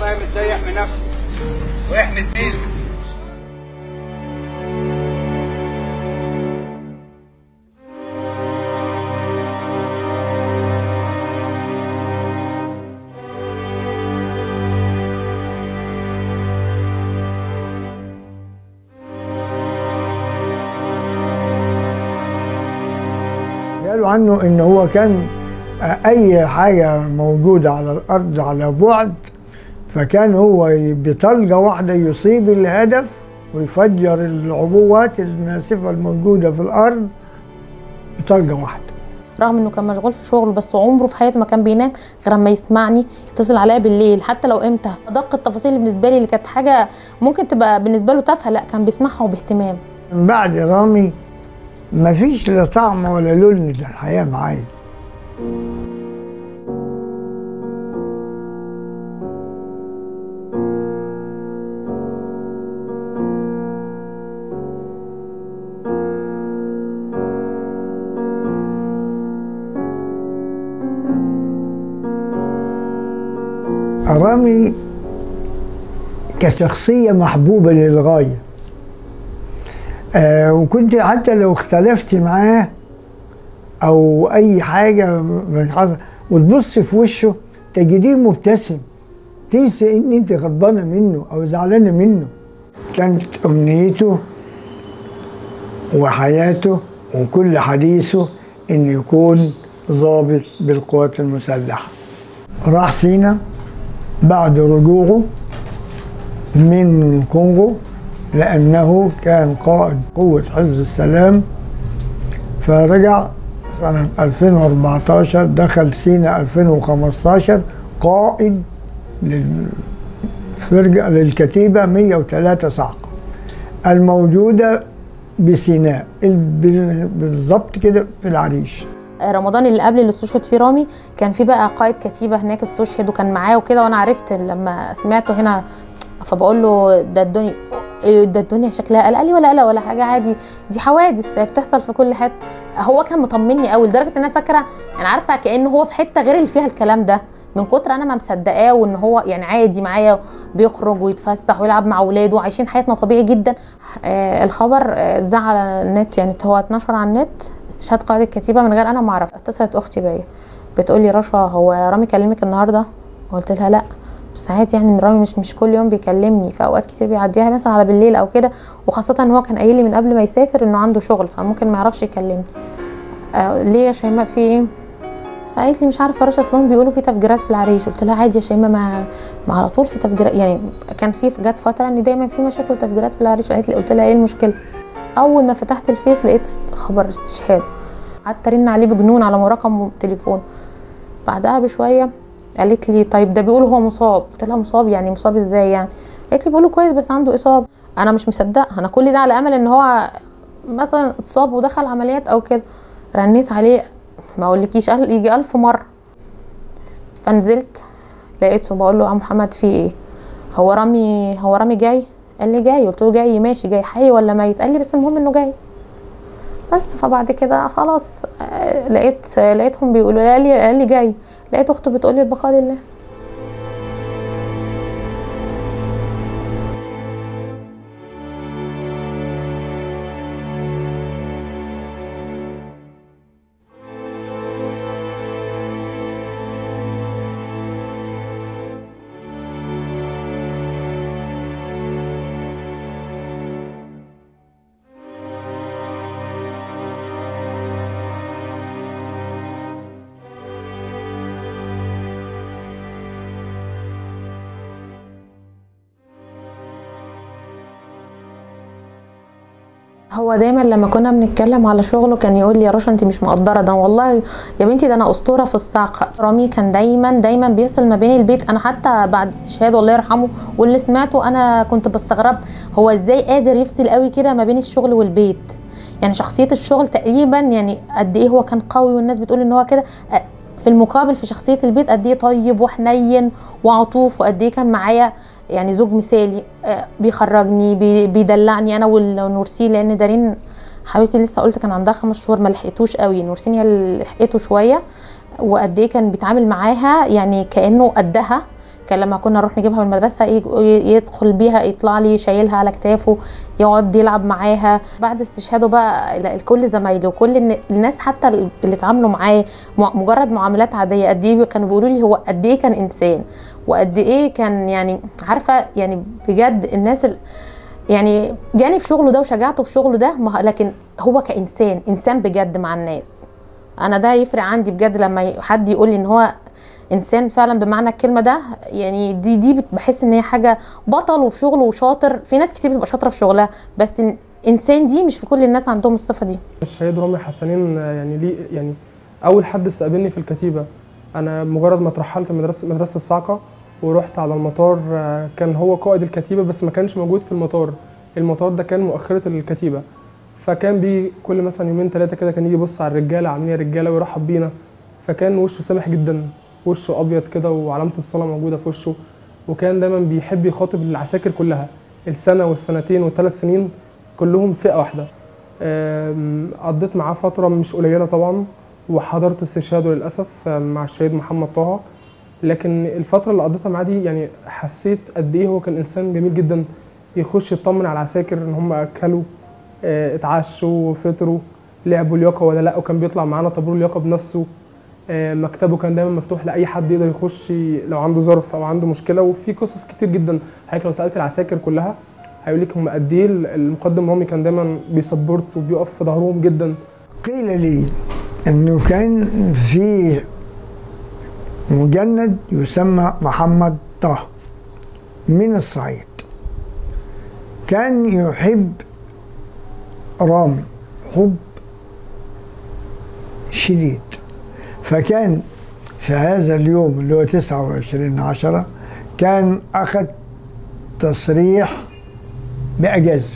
فاهم ازاي يحمي نفسه ويحمي زميله قالوا عنه ان هو كان اي حاجه موجوده على الارض على بعد فكان هو بطلقه واحده يصيب الهدف ويفجر العبوات الناسفه الموجوده في الارض بطلقه واحده رغم انه كان مشغول في شغله بس عمره في حياته ما كان بينام غير اما يسمعني يتصل عليا بالليل حتى لو امتى ادق التفاصيل بالنسبه لي اللي كانت حاجه ممكن تبقى بالنسبه له تافهه لا كان بيسمعها وباهتمام من بعد رامي مفيش لا طعم ولا لون للحياه معايا رامي كشخصية محبوبة للغاية آه وكنت حتى لو اختلفت معاه أو أي حاجة من حصل وتبص في وشه تجديه مبتسم تنسى إن أنت غضبانة منه أو زعلانة منه كانت أمنيته وحياته وكل حديثه إنه يكون ضابط بالقوات المسلحة راح سينا بعد رجوعه من الكونغو لأنه كان قائد قوة حزب السلام فرجع سنة 2014 دخل سينا 2015 قائد للفرقة للكتيبة 103 صعقة الموجودة بسيناء بالضبط كده في العريش رمضان اللي قبل اللي استشهد فيه رامي كان في بقى قائد كتيبه هناك استشهد وكان معاه وكده وانا عرفت لما سمعته هنا فبقول له ده الدنيا ده الدنيا شكلها قال لي ولا قلق ولا حاجه عادي دي حوادث بتحصل في كل حته هو كان مطمني قوي لدرجه ان انا فاكره يعني عارفه كانه هو في حته غير اللي فيها الكلام ده من كتر انا ما مصدقاه وان هو يعني عادي معايا بيخرج ويتفسح ويلعب مع اولاده وعايشين حياتنا طبيعي جدا آه الخبر اتذاع آه على النت يعني هو اتنشر على النت استشهاد قائد الكتيبه من غير انا ما اعرف اتصلت اختي بيا بتقول لي رشا هو رامي كلمك النهارده قلت لها لا بس عادي يعني رامي مش مش كل يوم بيكلمني في اوقات كتير بيعديها مثلا على بالليل او كده وخاصه ان هو كان قايل لي من قبل ما يسافر انه عنده شغل فممكن ما يعرفش يكلمني آه ليه يا شيماء في ايه قالت لي مش عارفه رشا اصلا بيقولوا في تفجيرات في العريش قلت لها عادي يا شيماء ما, ما على طول في تفجيرات يعني كان في جت فتره ان دايما في مشاكل وتفجيرات في العريش قالت لي قلت لها ايه المشكله اول ما فتحت الفيس لقيت خبر استشهاد قعدت ارن عليه بجنون على رقم تليفون بعدها بشويه قالت لي طيب ده بيقول هو مصاب قلت لها مصاب يعني مصاب ازاي يعني قالت لي بيقولوا كويس بس عنده اصابه انا مش مصدقه انا كل ده على امل ان هو مثلا اتصاب ودخل عمليات او كده رنيت عليه ما اقولكيش قال يجي ألف مرة فنزلت لقيته بقول له يا محمد في ايه هو رامي هو رامي جاي قال لي جاي قلت له جاي ماشي جاي حي ولا ميت قال لي بس المهم انه جاي بس فبعد كده خلاص لقيت لقيتهم بيقولوا قال لي قال لي جاي لقيت اخته بتقول لي البقاء لله هو دايما لما كنا بنتكلم على شغله كان يقول لي يا رشا انت مش مقدره ده والله يا بنتي ده انا اسطوره في الصعق رامي كان دايما دايما بيفصل ما بين البيت انا حتى بعد استشهاده الله يرحمه واللي سمعته انا كنت بستغرب هو ازاي قادر يفصل قوي كده ما بين الشغل والبيت يعني شخصيه الشغل تقريبا يعني قد ايه هو كان قوي والناس بتقول ان هو كده في المقابل في شخصيه البيت قد ايه طيب وحنين وعطوف وقد ايه كان معايا يعني زوج مثالي بيخرجني بيدلعني انا ونورسين لان دارين حبيبتي لسه قلت كان عندها خمس شهور ما لحقتوش قوي نورسين هي اللي لحقته شويه وقد ايه كان بيتعامل معاها يعني كانه قدها كان لما كنا نروح نجيبها من المدرسه يج- يدخل بيها يطلع لي شايلها على كتافه يقعد يلعب معاها بعد استشهاده بقى لا، كل زمايله وكل الن- الناس حتى اللي اتعاملوا معاه م- مجرد معاملات عاديه قد ايه كانوا بيقولوا لي هو قد ايه كان انسان وقد ايه كان يعني عارفه يعني بجد الناس ال- يعني جانب شغله ده وشجاعته في شغله ده ما- لكن هو كانسان انسان بجد مع الناس انا ده يفرق عندي بجد لما ي- حد يقول لي ان هو انسان فعلا بمعنى الكلمه ده يعني دي دي بت- بحس ان هي حاجه بطل وفي شغله وشاطر في ناس كتير بتبقى شاطره في شغلها بس إن- انسان دي مش في كل الناس عندهم الصفه دي الشهيد رامي حسنين آه، يعني ليه يعني اول حد استقبلني في الكتيبه انا مجرد ما اترحلت من مدرسه مدرسه الصاعقه ورحت على المطار آه، كان هو قائد الكتيبه بس ما كانش موجود في المطار المطار ده كان مؤخره الكتيبه فكان بيجي كل مثلا يومين ثلاثه كده كان يجي يبص على الرجاله عاملين إيه يا رجاله ويرحب بينا فكان وشه سامح جدا وشه ابيض كده وعلامه الصلاه موجوده في وشه وكان دايما بيحب يخاطب العساكر كلها السنه والسنتين والثلاث سنين كلهم فئه واحده آم، قضيت معاه فترة مش قليلة طبعا وحضرت استشهاده للأسف آم، مع الشهيد محمد طه لكن الفترة اللي قضيتها معاه دي يعني حسيت قد إيه هو كان إنسان جميل جدا يخش يطمن على العساكر إن هم أكلوا آه، اتعشوا فطروا لعبوا لياقة ولا لأ وكان بيطلع معانا طابور لياقة بنفسه آه، مكتبه كان دايما مفتوح لأي حد يقدر يخش ي- لو عنده ظرف أو عنده مشكلة وفي قصص كتير جدا حضرتك لو سألت العساكر كلها هيقول لك هم قد ايه المقدم رامي كان دايما بيسبورت وبيقف في ظهرهم جدا قيل لي انه كان في مجند يسمى محمد طه من الصعيد كان يحب رامي حب شديد فكان في هذا اليوم اللي هو 29 عشرة كان أخذ تصريح بأجازة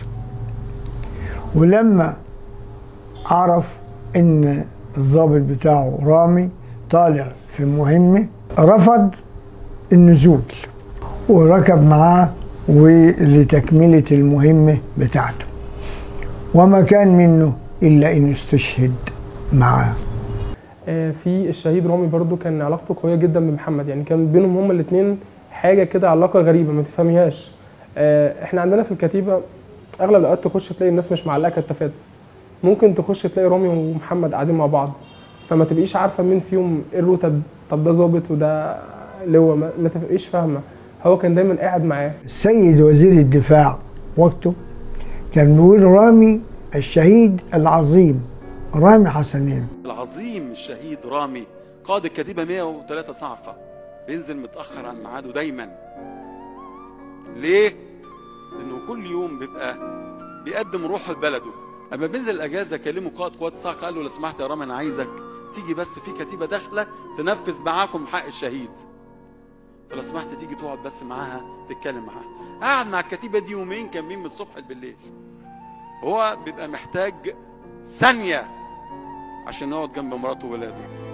ولما عرف ان الضابط بتاعه رامي طالع في مهمة رفض النزول وركب معاه ولتكملة المهمة بتاعته وما كان منه إلا إن استشهد معاه آه، في الشهيد رامي برضو كان علاقته قويه جدا بمحمد يعني كان بينهم هما الاثنين حاجه كده علاقه غريبه ما تفهميهاش آه، احنا عندنا في الكتيبه اغلب الاوقات تخش تلاقي الناس مش معلقه كتافات ممكن تخش تلاقي رامي ومحمد قاعدين مع بعض فما تبقيش عارفه مين فيهم ايه الرتب طب ده ظابط وده لواء ما ما تبقيش فاهمه هو كان دايما قاعد معاه السيد وزير الدفاع وقته كان بيقول رامي الشهيد العظيم رامي حسنين العظيم الشهيد رامي قائد الكتيبة 103 صعقة بينزل متأخر عن ميعاده دايما ليه؟ لأنه كل يوم بيبقى بيقدم روحه لبلده أما بينزل الأجازة كلمه قائد قوات الصعقة قال له لو سمحت يا رامي أنا عايزك تيجي بس في كتيبة داخلة تنفذ معاكم حق الشهيد فلو سمحت تيجي تقعد بس معاها تتكلم معاها قعد مع الكتيبة دي يومين كاملين من الصبح بالليل هو بيبقى محتاج ثانية عشان يقعد جنب مراته وولاده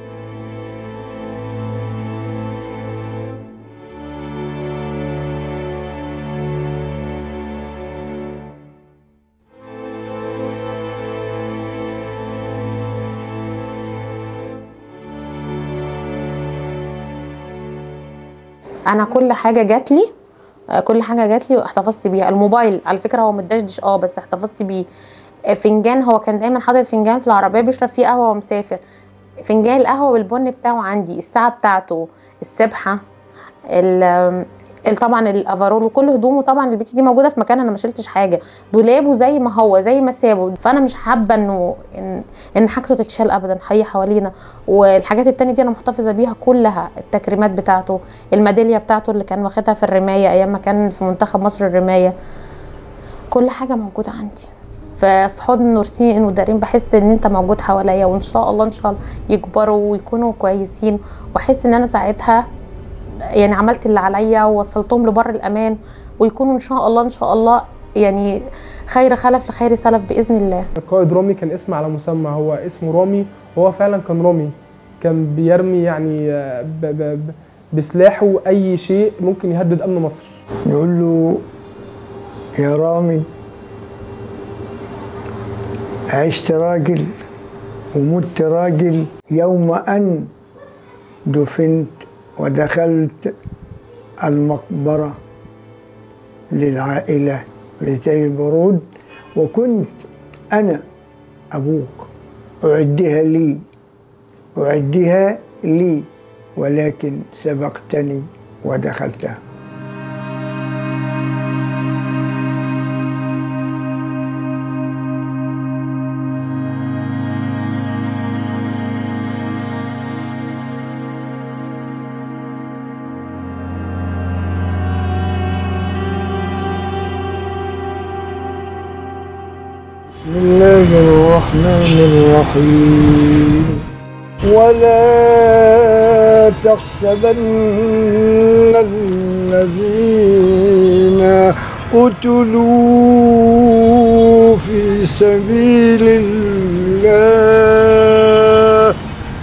انا كل حاجه جات لي آه، كل حاجه جات لي واحتفظت بيها الموبايل على فكره هو متدشدش اه بس احتفظت بيه آه، فنجان هو كان دايما حاطط فنجان في العربيه بيشرب فيه قهوه وهو مسافر فنجان القهوه بالبن بتاعه عندي الساعه بتاعته السبحه ال- ال- طبعا الافرول وكل هدومه طبعا البيت دي موجوده في مكان انا ما شلتش حاجه دولابه زي ما هو زي ما سابه فانا مش حابه انه ان, إن حاجته تتشال ابدا هي حوالينا والحاجات التانية دي انا محتفظه بيها كلها التكريمات بتاعته الميداليه بتاعته اللي كان واخدها في الرمايه ايام ما كان في منتخب مصر الرمايه كل حاجه موجوده عندي ف- في حضن نورسين ودارين بحس ان انت موجود حواليا وان شاء الله ان شاء الله يكبروا ويكونوا كويسين واحس ان انا ساعتها يعني عملت اللي عليا ووصلتهم لبر الامان ويكونوا ان شاء الله ان شاء الله يعني خير خلف لخير سلف باذن الله القائد رامي كان اسم على مسمى هو اسمه رامي وهو فعلا كان رامي كان بيرمي يعني آه، ب ب ب بسلاحه اي شيء ممكن يهدد امن مصر يقول له يا رامي عشت راجل ومت راجل يوم أن دفنت ودخلت المقبرة للعائلة لتي البرود وكنت أنا أبوك أعدها لي أعدها لي ولكن سبقتني ودخلتها بسم الله الرحمن الرحيم ولا تحسبن الذين قتلوا في سبيل الله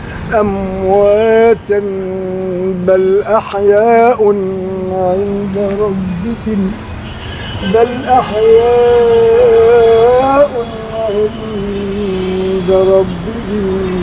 أمواتا بل أحياء عند ربهم بل أحياء عند ربهم